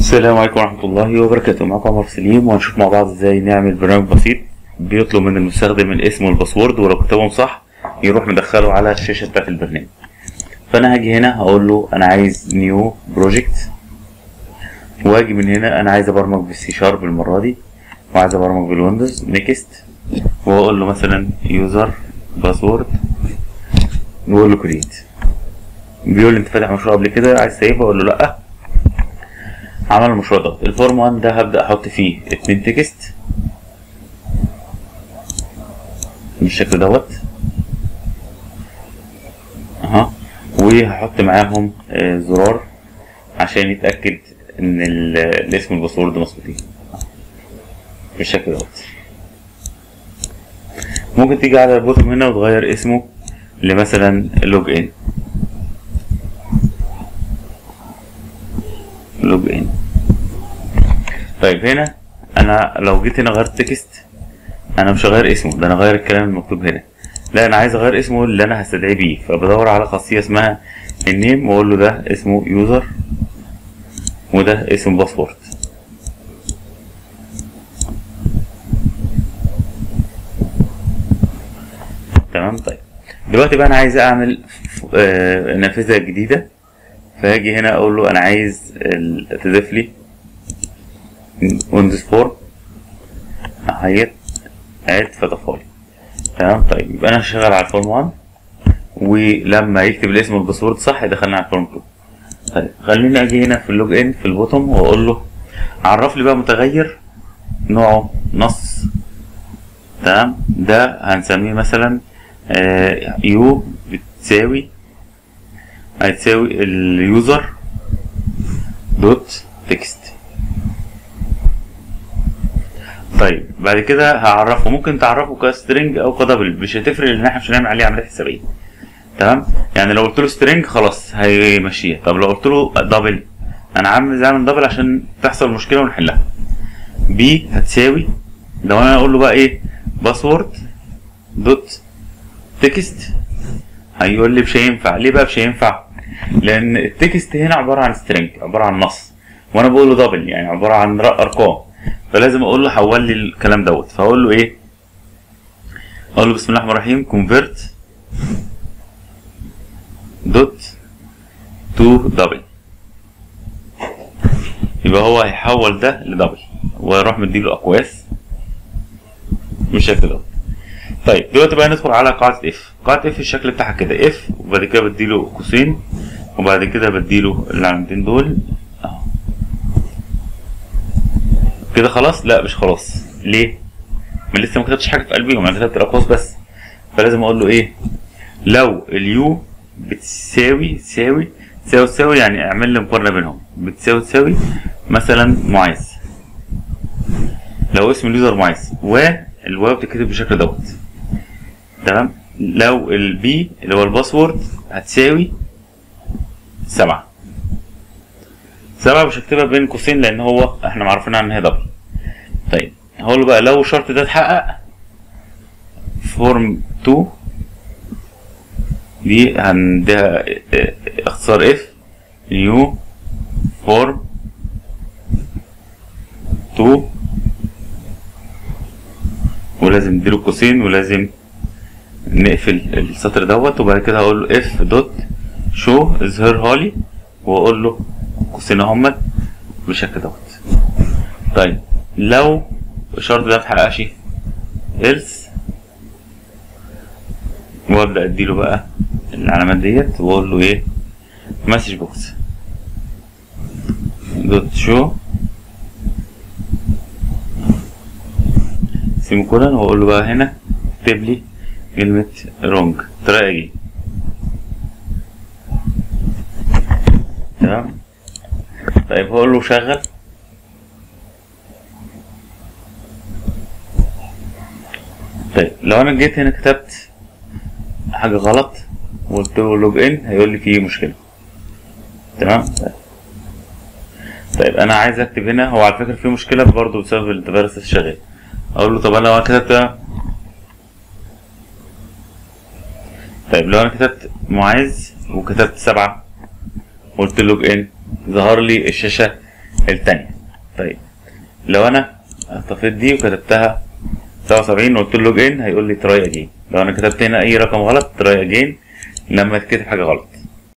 السلام عليكم ورحمة الله وبركاته معكم عمر سليم وهنشوف مع بعض ازاي نعمل برنامج بسيط بيطلب من المستخدم الاسم والباسورد ولو كتبهم صح يروح مدخله على الشاشة بتاعت البرنامج فانا هاجي هنا هقول له انا عايز نيو بروجكت واجي من هنا انا عايز ابرمج بالسي شارب المرة دي وعايز ابرمج بالويندوز نيكست واقول له مثلا يوزر باسورد واقول له كريت بيقول لي انت فاتح مشروع قبل كده عايز تسيبه اقول له لا عمل المشروع ده الفورم 1 ده هبدا احط فيه اتنين تكست بالشكل دوت اها وهحط معاهم آه، زرار عشان يتاكد ان ال- الاسم والباسورد مظبوطين بالشكل دوت ممكن تيجي على البوتوم هنا وتغير اسمه لمثلا لوج ان لوج ان طيب هنا انا لو جيت هنا غيرت تكست انا مش هغير اسمه ده انا غير الكلام المكتوب هنا لا انا عايز اغير اسمه اللي انا هستدعيه بيه فبدور على خاصيه اسمها النيم واقول له ده اسمه يوزر وده اسم باسورد تمام طيب دلوقتي بقى انا عايز اعمل آه، نافذه جديده فهاجي هنا اقول له انا عايز ال- تضيف لي ويندوز فورم اهيت اد فضفها لي تمام طيب يبقى انا هشتغل على الفورم 1 ولما يكتب الاسم والباسورد صح يدخلنا على الفورم 2 طيب خليني اجي هنا في اللوج ان في البوتوم واقول له عرف لي بقى متغير نوعه نص تمام ده هنسميه مثلا يو بتساوي هتساوي اليوزر دوت تكست طيب بعد كده هعرفه ممكن تعرفه كسترنج او كدبل مش هتفرق لان احنا مش هنعمل عليه عمليه حسابيه تمام يعني لو قلت له سترنج خلاص هيمشيها طب لو قلت له دبل انا عامل زي دبل عشان تحصل مشكله ونحلها بي هتساوي لو انا اقول له بقى ايه باسورد دوت تكست هيقول لي مش هينفع ليه بقى مش هينفع لان التكست هنا عباره عن سترينج عباره عن نص وانا بقول له دبل يعني عباره عن ر- ارقام فلازم اقول له حول لي الكلام دوت فاقول له ايه اقول له بسم الله الرحمن الرحيم كونفرت دوت تو دبل يبقى هو هيحول ده لدبل ويروح مديله اقواس بالشكل دوت طيب دلوقتي بقى ندخل على قاعدة اف قاعدة اف الشكل بتاعها كده اف وبعد كده بديله قوسين وبعد كده بديله العلامتين دول اهو كده خلاص لا مش خلاص ليه ما لسه ما كتبتش حاجه في قلبيهم انا كتبت الاقواس بس فلازم اقول له ايه لو اليو بتساوي تساوي تساوي تساوي يعني اعمل لي مقارنه بينهم بتساوي تساوي مثلا معاذ لو اسم اليوزر معاذ والواو بتتكتب بالشكل دوت تمام لو البي اللي هو الباسورد هتساوي سبعة سبعة مش هكتبها بين قوسين لأن هو احنا معرفين ان هي دبل طيب هقول له بقى لو الشرط ده اتحقق فورم 2 دي هنديها اه، اختصار اف نيو فورم 2 ولازم نديله قوسين ولازم نقفل السطر دوت وبعد كده هقول له اف دوت شو اظهرها لي واقول له قوسين اهمت بالشكل دوت طيب لو الشرط ده متحققش else وابدا اديله بقى العلامات ديت واقول له ايه مسج بوكس دوت شو سيمي كولن واقول له بقى هنا اكتب لي كلمة رونج الطريقة دي تمام طيب هقول له شغل طيب لو انا جيت هنا كتبت حاجة غلط وقلت له لوج ان هيقول لي في مشكلة تمام طيب. طيب انا عايز اكتب هنا هو على فكرة في مشكلة برضه بسبب الفيروس الشغال اقول له طب انا لو انا كتبت طيب لو انا كتبت معاذ وكتبت سبعة قلت له لوج ان ظهر لي الشاشة التانية طيب لو انا طفيت دي وكتبتها 77 وقلت له لوج ان هيقول لي تراي اجين لو انا كتبت هنا اي رقم غلط تراي اجين لما تكتب حاجه غلط